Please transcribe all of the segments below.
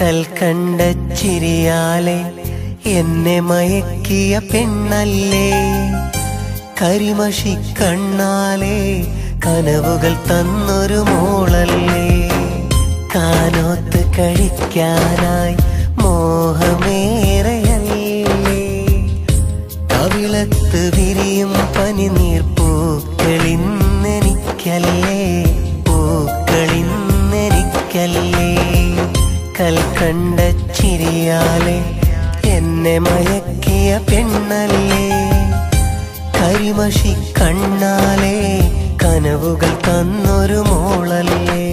കൽക്കണ്ട ചിരിയാലെ എന്നെ മയക്കിയ പെണ്ണല്ലേ കരിമഷി കണ്ണാലെ കനവുകൾ തന്നൊരു മോളല്ലേ കാനോത്ത് കഴിക്കാനായി മോഹമേറെയല്ലേ കവിളത്ത് വിരിയും പനിനീർ പൂക്കളിന്നെനിക്കല്ലേ പൂക്കളിന്നെനിക്കല്ലേ കൽക്കണ്ട ചിരിയാലെ എന്നെ മയക്കിയ പെണ്ണല്ലേ കരിമഷി കണ്ണാലെ കനവുകൾ തന്നൊരു മോളല്ലേ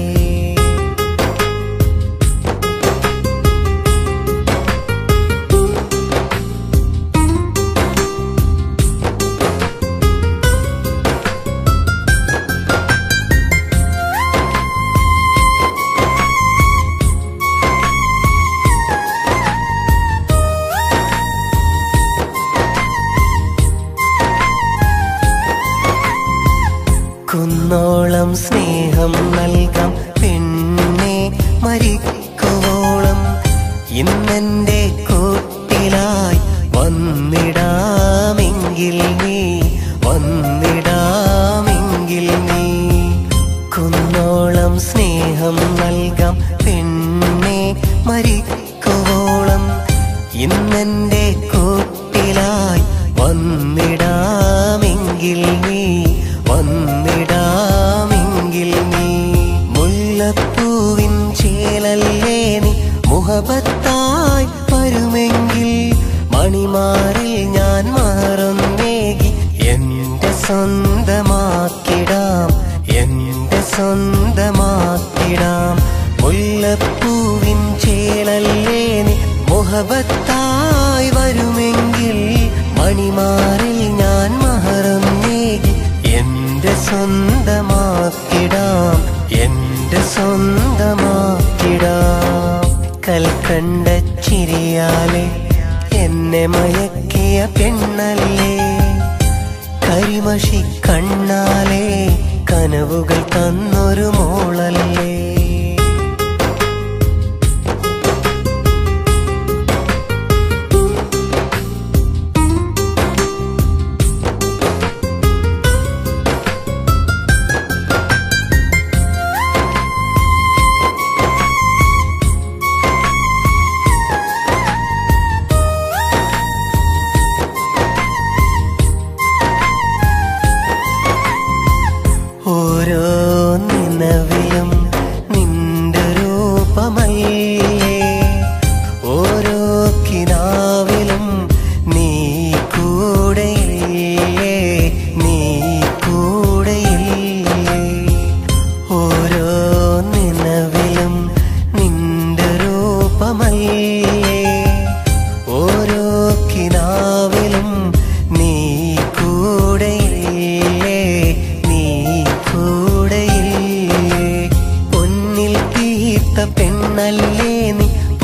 കുന്നോളം സ്നേഹം നൽകാം പെണ്ണെ മരിക്കുവോളം ഇന്നെന്റെ കൂട്ടിലായി വന്നിടാമെങ്കിൽ നീ വന്നിടാമെങ്കിൽ നീ കുന്നോളം സ്നേഹം നൽകാം പെണ്ണെ മരിക്കുവോളം ഇന്നെന്റെ കൂട്ടിലായി വന്നിടാമെങ്കിൽ നീ വന്നിടാമെങ്കിൽ നീ മുല്ലപ്പൂവിൻ ചേലല്ലേ നീ മുഹബത്തായി വരുമെങ്കിൽ മണിമാറിൽ ഞാൻ മാറുന്നേകി എന്റെ സ്വന്തമാക്കിടാം എന്റെ സ്വന്തമാക്കിടാം മുല്ലപ്പൂവിൻ ചേലല്ലേ നീ മുഹബത്തായി വരുമെങ്കിൽ മണിമാറിൽ ഞാൻ മഹറന്നേകി എന്റെ സ്വന്തമാക്കിടാം എന്റെ സ്വന്തമാക്കിടാം കൽക്കണ്ട ചിരിയാലെ എന്നെ മയക്കിയ പെണ്ണല്ലേ കരിമഷി കണ്ണാലെ കനവുകൾ തന്നൊരു മോളല്ലേ ഓരോ നിലവിലും നിന്റെ രൂപമല്ലേ ഓരോ കിനാവിലും നീ കൂടെയില്ലേ നീ കൂടെയില്ലേ ഓരോ നിലവിലും നിന്റെ രൂപമല്ലേ ഓരോ കിനാവിലും നീ കൂടെയില്ലേ നീ കൂടെയില്ലേ പൊന്നിൽ തീർത്ത പെണ്ണല്ലേ നീ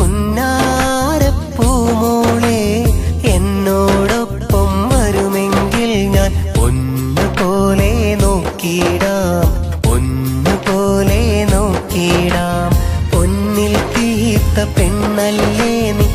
പുന്നാരപ്പൂമോളെ എന്നോടൊപ്പം വരുമെങ്കിൽ ഞാൻ പൊന്നു പോലെ നോക്കിയിടാം പൊന്നു പോലെ നോക്കിയിടാം പൊന്നിൽ തീർത്ത പെണ്ണല്ലേ നീ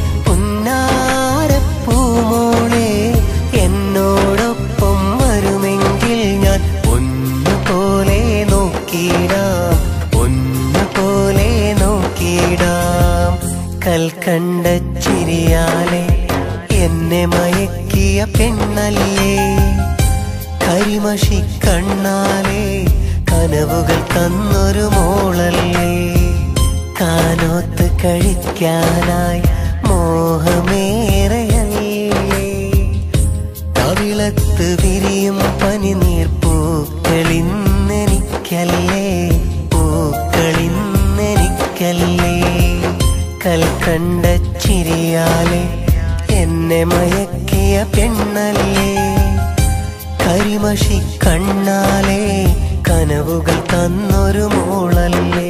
പുന്നാരപ്പൂമോളെ എന്നോടൊപ്പം വരുമെങ്കിൽ ഞാൻ പൊന്നു പോലെ നോക്കിയിടാം പൊന്നു പോലെ നോക്കിയിടാം കൽക്കണ്ട ചിരിയാലെ എന്നെ മയക്കിയ പെണ്ണല്ലേ കരിമഷി കണ്ണാലെ കനവുകൾ തന്നൊരു മോളല്ലേ കാനോത്ത് കഴിക്കാനായി മോഹമേറെയല്ലേ കവിളത്ത് വിരിയും പനിനീർ പൂക്കളിന്നെനിക്കല്ലേ പൂക്കളിന്നെനിക്കല്ലേ കൽക്കണ്ട ചിരിയാലെ എന്നെ മയക്കിയ പെണ്ണല്ലേ കരിമഷി കണ്ണാലെ കനവുകൾ തന്നൊരു മോളല്ലേ